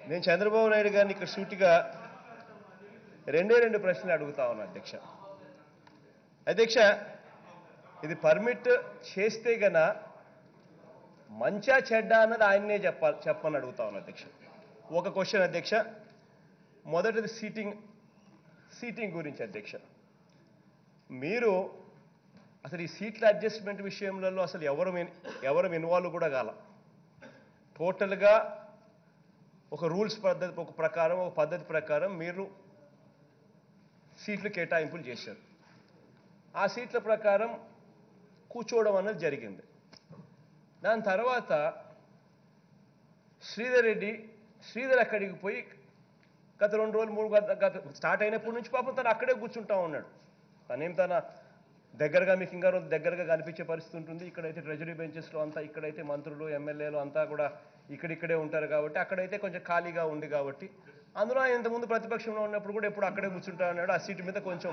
నేను చంద్రబాబు నాయుడు గారిని ఇక్కడ సూటిగా రెండే రెండు ప్రశ్నలు అడుగుతా ఉన్నా అధ్యక్ష అధ్యక్ష ఇది పర్మిట్ చేస్తే గన మంచా చెడ్డ అన్నది ఆయన్నే చెప్పాలి చెప్పని అడుగుతా ఉన్నా అధ్యక్ష ఒక క్వశ్చన్ అధ్యక్ష మొదటిది సీటింగ్ సీటింగ్ గురించి అధ్యక్ష మీరు అసలు ఈ సీట్ల అడ్జస్ట్మెంట్ విషయంలో అసలు ఎవరు ఇన్- ఎవరు ఇన్వాల్వ్ కూడా కాల టోటల్గా ఒక రూల్స్ పద్ధతి ఒక ప్రకారం ఒక పద్ధతి ప్రకారం మీరు సీట్లు కేటాయింపులు చేశారు ఆ సీట్ల ప్రకారం కూర్చోవడం అన్నది జరిగింది దాని తర్వాత శ్రీధర్ రెడ్డి శ్రీధర్ అక్కడికి పోయి గత రెండు రోజులు మూడు గత గత స్టార్ట్ అయినప్పటి నుంచి పాపం తను అక్కడే కూర్చుంటా ఉన్నాడు తనేం తన దగ్గరగా మీకు ఇంకా రోజు దగ్గరగా కనిపించే పరిస్థితి ఉంటుంది ఇక్కడైతే ట్రెజరీ బెంచెస్లో అంతా ఇక్కడైతే మంత్రులు ఎమ్మెల్యేలు అంతా కూడా ఇక్కడిక్కడే ఉంటారు కాబట్టి అక్కడైతే కొంచెం ఖాళీగా ఉంది కాబట్టి అందులో ఆయన ఇంతకుముందు ప్రతిపక్షంలో ఉన్నప్పుడు కూడా ఎప్పుడు అక్కడే కూర్చుంటా ఉన్నాడు ఆ సీటు మీద కొంచెం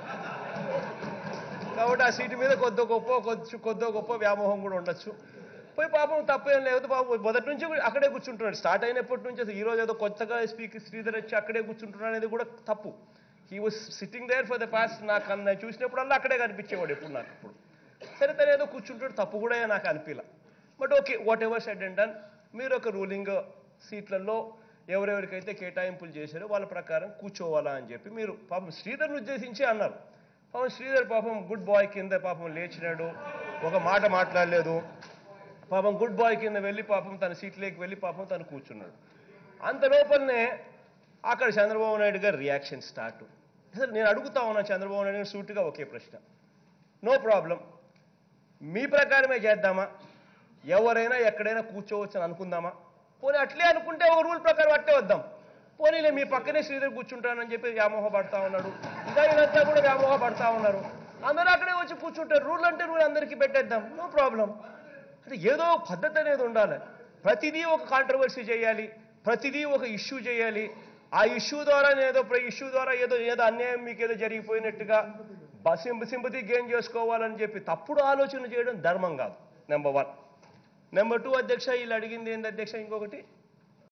కాబట్టి ఆ సీటు మీద కొద్దో గొప్ప కొద్ది కొద్దో గొప్ప వ్యామోహం కూడా ఉండొచ్చు పోయి పాపం తప్పేం లేదు పాపం మొదటి నుంచి కూడా అక్కడే కూర్చుంటున్నాడు స్టార్ట్ అయినప్పటి నుంచి అసలు ఈ రోజు ఏదో కొత్తగా స్పీకర్ శ్రీధర్ వచ్చి అక్కడే కూర్చుంటున్నాడు అనేది కూడా తప్పు he was sitting there for the past నాకు అన్న చూసినప్పుడల్లా అక్కడే కనిపించేవాడు ఎప్పుడు నాకు ఇప్పుడు సరే తను ఏదో కూర్చుంటాడు తప్పు కూడా నాకు అనిపించలే but okay whatever said and done మీరు ఒక రూలింగ్ సీట్లలో ఎవరెవరికైతే కేటాయింపులు చేశారో వాళ్ళ ప్రకారం కూర్చోవాలా అని చెప్పి మీరు పాపం శ్రీధర్ని ఉద్దేశించి అన్నారు పాపం శ్రీధర్ పాపం గుడ్ బాయ్ కింద పాపం లేచినాడు ఒక మాట మాట్లాడలేదు పాపం గుడ్ బాయ్ కింద వెళ్ళి పాపం తన సీట్లోకి వెళ్ళి పాపం తను కూర్చున్నాడు అంత లోపలనే అక్కడ చంద్రబాబు నాయుడు గారు రియాక్షన్ స్టార్ట్ అసలు నేను అడుగుతా ఉన్నా చంద్రబాబు నాయుడు గారు సూటిగా ఒకే ప్రశ్న నో ప్రాబ్లం మీ ప్రకారమే చేద్దామా ఎవరైనా ఎక్కడైనా కూర్చోవచ్చు అని అనుకుందామా పోనీ అట్లే అనుకుంటే ఒక రూల్ ప్రకారం అట్టే వద్దాం పోనీలే మీ పక్కనే శ్రీధర్ కూర్చుంటానని చెప్పి వ్యామోహ పడతా ఉన్నాడు ఇంకా వీళ్ళంతా కూడా వ్యామోహ పడతా ఉన్నారు అందరూ అక్కడే వచ్చి కూర్చుంటారు రూల్ అంటే రూల్ అందరికీ పెట్టేద్దాం నో ప్రాబ్లం అంటే ఏదో ఒక పద్ధతి అనేది ఉండాలి ప్రతిదీ ఒక కాంట్రవర్సీ చేయాలి ప్రతిదీ ఒక ఇష్యూ చేయాలి ఆ ఇష్యూ ద్వారా ఏదో ఇష్యూ ద్వారా ఏదో ఏదో అన్యాయం మీకు ఏదో జరిగిపోయినట్టుగా సింప సింపతి గెయిన్ చేసుకోవాలని చెప్పి తప్పుడు ఆలోచన చేయడం ధర్మం కాదు నెంబర్ వన్ నెంబర్ టూ అధ్యక్ష వీళ్ళు అడిగింది ఏంది అధ్యక్ష ఇంకొకటి